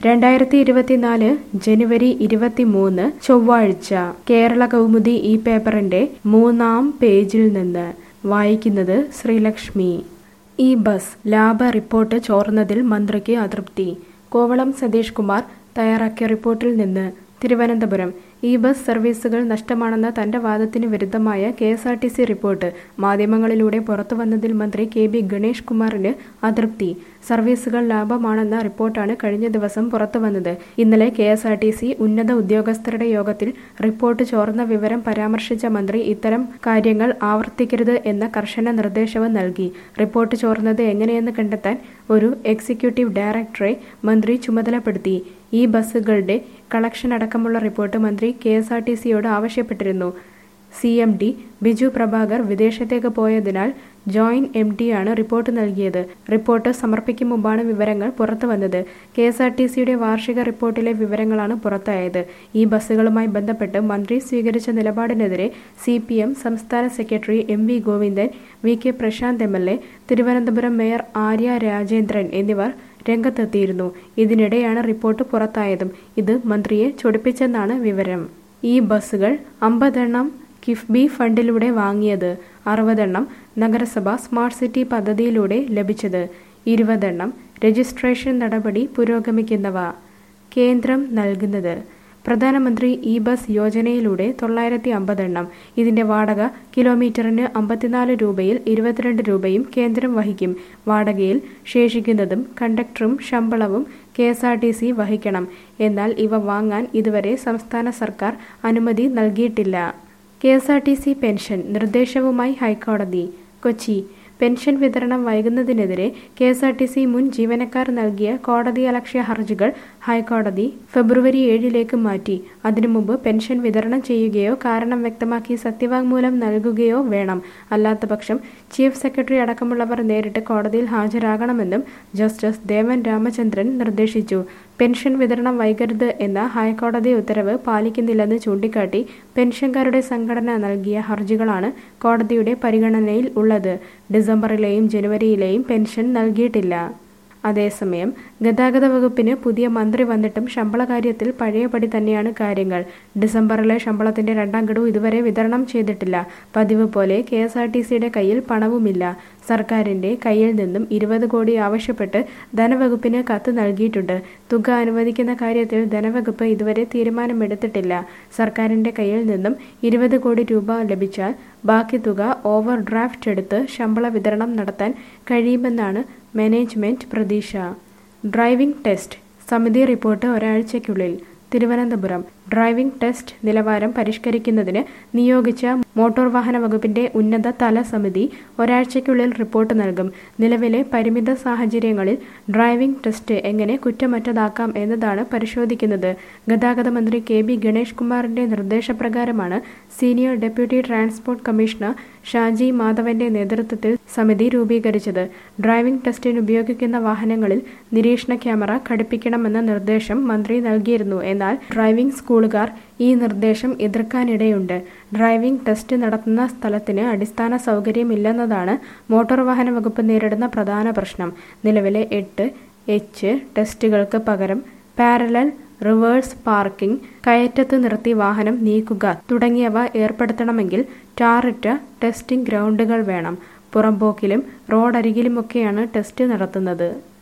രണ്ടായിരത്തി ഇരുപത്തിനാല് ജനുവരി ഇരുപത്തിമൂന്ന് ചൊവ്വാഴ്ച കേരള കൗമുദി ഈ പേപ്പറിന്റെ മൂന്നാം പേജിൽ നിന്ന് വായിക്കുന്നത് ശ്രീലക്ഷ്മി ഈ ബസ് ലാഭ റിപ്പോർട്ട് ചോർന്നതിൽ മന്ത്രിക്ക് അതൃപ്തി കോവളം സതീഷ് കുമാർ തയ്യാറാക്കിയ റിപ്പോർട്ടിൽ നിന്ന് തിരുവനന്തപുരം ഈ ബസ് സർവീസുകൾ നഷ്ടമാണെന്ന തന്റെ വാദത്തിന് വിരുദ്ധമായ K S R T C report മാധ്യമങ്ങളിലൂടെ പുറത്തു വന്നതിൽ മന്ത്രി കെ ബി ഗണേഷ് കുമാറിന് അതൃപ്തി സർവീസുകൾ ലാഭമാണെന്ന റിപ്പോർട്ടാണ് കഴിഞ്ഞ ദിവസം പുറത്തു വന്നത് ഇന്നലെ K S R T C ഉന്നത ഉദ്യോഗസ്ഥരുടെ യോഗത്തിൽ റിപ്പോർട്ട് ചോർന്ന വിവരം പരാമർശിച്ച മന്ത്രി ഇത്തരം കാര്യങ്ങൾ ആവർത്തിക്കരുത് എന്ന കർശന നിർദ്ദേശവും നൽകി റിപ്പോർട്ട് ചോർന്നത് എങ്ങനെയെന്ന് കണ്ടെത്താൻ ഒരു എക്സിക്യൂട്ടീവ് ഡയറക്ടറെ മന്ത്രി ചുമതലപ്പെടുത്തി ഈ ബസ്സുകളുടെ കളക്ഷൻ അടക്കമുള്ള റിപ്പോർട്ട് മന്ത്രി കെ എസ് ആർ ടി സിയോട് ആവശ്യപ്പെട്ടിരുന്നു C M D Biju Prabhakar വിദേശത്തേക്ക് പോയതിനാൽ ജോയിന്റ് എം ഡിയാണ് റിപ്പോർട്ട് നൽകിയത് റിപ്പോർട്ട് സമർപ്പിക്കും മുമ്പാണ് വിവരങ്ങൾ പുറത്തു വന്നത് കെ എസ് ആർ ടി സിയുടെ വാർഷിക റിപ്പോർട്ടിലെ വിവരങ്ങളാണ് പുറത്തായത് ഈ ബസ്സുകളുമായി ബന്ധപ്പെട്ട് മന്ത്രി സ്വീകരിച്ച നിലപാടിനെതിരെ സി പി എം സംസ്ഥാന secretary M V Govindan V K Prashanth M L A Thiruvananthapuram mayor Arya Rajendran എന്നിവർ രംഗത്തെത്തിയിരുന്നു ഇതിനിടെയാണ് റിപ്പോർട്ട് പുറത്തായതും ഇത് മന്ത്രിയെ ചൊടിപ്പിച്ചെന്നാണ് വിവരം ഈ ബസ്സുകൾ അമ്പതെണ്ണം കിഫ്ബി ഫണ്ടിലൂടെ വാങ്ങിയത് അറുപതെണ്ണം നഗരസഭ സ്മാർട്ട് സിറ്റി പദ്ധതിയിലൂടെ ലഭിച്ചത് ഇരുപതെണ്ണം രജിസ്ട്രേഷൻ നടപടി പുരോഗമിക്കുന്നവ കേന്ദ്രം നൽകുന്നത് പ്രധാനമന്ത്രി ഇ ബസ് യോജനയിലൂടെ തൊള്ളായിരത്തി അമ്പതെണ്ണം ഇതിന്റെ വാടക കിലോമീറ്ററിന് അമ്പത്തിനാല് രൂപയിൽ ഇരുപത്തിരണ്ട് രൂപയും കേന്ദ്രം വഹിക്കും വാടകയിൽ ശേഷിക്കുന്നതും കണ്ടക്ടറും ശമ്പളവും K S R T C വഹിക്കണം എന്നാൽ ഇവ വാങ്ങാൻ ഇതുവരെ സംസ്ഥാന സർക്കാർ അനുമതി നൽകിയിട്ടില്ല K S R T C pension നിർദ്ദേശവുമായി ഹൈക്കോടതി കൊച്ചി പെൻഷൻ വിതരണം വൈകുന്നതിനെതിരെ K S R T C മുൻ ജീവനക്കാർ നൽകിയ കോടതിയലക്ഷ്യ ഹർജികൾ ഹൈക്കോടതി ഫെബ്രുവരി ഏഴിലേക്ക് മാറ്റി അതിനു മുമ്പ് പെൻഷൻ വിതരണം ചെയ്യുകയോ കാരണം വ്യക്തമാക്കി സത്യവാങ്മൂലം നൽകുകയോ വേണം അല്ലാത്തപക്ഷം ചീഫ് സെക്രട്ടറി അടക്കമുള്ളവർ നേരിട്ട് കോടതിയിൽ ഹാജരാകണമെന്നും ജസ്റ്റിസ് ദേവൻ രാമചന്ദ്രൻ നിർദ്ദേശിച്ചു പെൻഷൻ വിതരണം വൈകരുത് എന്ന ഹൈക്കോടതി ഉത്തരവ് പാലിക്കുന്നില്ലെന്ന് ചൂണ്ടിക്കാട്ടി പെൻഷൻകാരുടെ സംഘടന നൽകിയ ഹർജികളാണ് കോടതിയുടെ പരിഗണനയിൽ ഉള്ളത് ഡിസംബറിലെയും ജനുവരിയിലെയും പെൻഷൻ നൽകിയിട്ടില്ല അതേസമയം ഗതാഗത വകുപ്പിന് പുതിയ മന്ത്രി വന്നിട്ടും ശമ്പള കാര്യത്തിൽ പഴയപടി തന്നെയാണ് കാര്യങ്ങൾ ഡിസംബറിലെ ശമ്പളത്തിന്റെ രണ്ടാം ഗഡു ഇതുവരെ വിതരണം ചെയ്തിട്ടില്ല പതിവ് പോലെ കെ എസ് ആർ ടി സിയുടെ കയ്യിൽ പണവുമില്ല സർക്കാരിന്റെ കയ്യിൽ നിന്നും ഇരുപത് കോടി ആവശ്യപ്പെട്ട് ധനവകുപ്പിന് കത്ത് നൽകിയിട്ടുണ്ട് തുക അനുവദിക്കുന്ന കാര്യത്തിൽ ധനവകുപ്പ് ഇതുവരെ തീരുമാനമെടുത്തിട്ടില്ല സർക്കാരിന്റെ കയ്യിൽ നിന്നും ഇരുപത് കോടി രൂപ ലഭിച്ചാൽ ബാക്കി തുക ഓവർ ഡ്രാഫ്റ്റ് എടുത്ത് ശമ്പള വിതരണം നടത്താൻ കഴിയുമെന്നാണ് മാനേജ്മെന്റ് പ്രതീക്ഷ ഡ്രൈവിംഗ് ടെസ്റ്റ് സമിതി റിപ്പോർട്ട് ഒരാഴ്ചയ്ക്കുള്ളിൽ തിരുവനന്തപുരം ഡ്രൈവിംഗ് ടെസ്റ്റ് നിലവാരം പരിഷ്കരിക്കുന്നതിന് നിയോഗിച്ച മോട്ടോർ വാഹന വകുപ്പിന്റെ ഉന്നത തല സമിതി ഒരാഴ്ചയ്ക്കുള്ളിൽ റിപ്പോർട്ട് നൽകും നിലവിലെ പരിമിത സാഹചര്യങ്ങളിൽ ഡ്രൈവിംഗ് ടെസ്റ്റ് എങ്ങനെ കുറ്റമറ്റതാക്കാം എന്നതാണ് പരിശോധിക്കുന്നത് ഗതാഗത മന്ത്രി കെ ബി ഗണേഷ് കുമാറിന്റെ നിർദ്ദേശപ്രകാരമാണ് senior deputy transport commissioner Shaji മാധവന്റെ നേതൃത്വത്തിൽ സമിതി രൂപീകരിച്ചത് ഡ്രൈവിംഗ് ടെസ്റ്റിന് ഉപയോഗിക്കുന്ന വാഹനങ്ങളിൽ നിരീക്ഷണ ക്യാമറ ഘടിപ്പിക്കണമെന്ന നിർദ്ദേശം മന്ത്രി നൽകിയിരുന്നു എന്നാൽ ഡ്രൈവിംഗ് സ്കൂളുകാർ ഈ നിർദ്ദേശം എതിർക്കാനിടയുണ്ട് ഡ്രൈവിംഗ് ടെസ്റ്റ് നടത്തുന്ന സ്ഥലത്തിന് അടിസ്ഥാന സൗകര്യമില്ലെന്നതാണ് മോട്ടോർ വാഹന വകുപ്പ് നേരിടുന്ന പ്രധാന പ്രശ്നം നിലവിലെ എട്ട് എച്ച് ടെസ്റ്റുകൾക്ക് പകരം പാരലൽ റിവേഴ്സ് പാർക്കിംഗ് കയറ്റത്ത് നിർത്തി വാഹനം നീക്കുക തുടങ്ങിയവ ഏർപ്പെടുത്തണമെങ്കിൽ ടാറിട്ട ടെസ്റ്റിംഗ് ഗ്രൗണ്ടുകൾ വേണം പുറംപോക്കിലും റോഡരികിലുമൊക്കെയാണ് ടെസ്റ്റ് നടത്തുന്നത്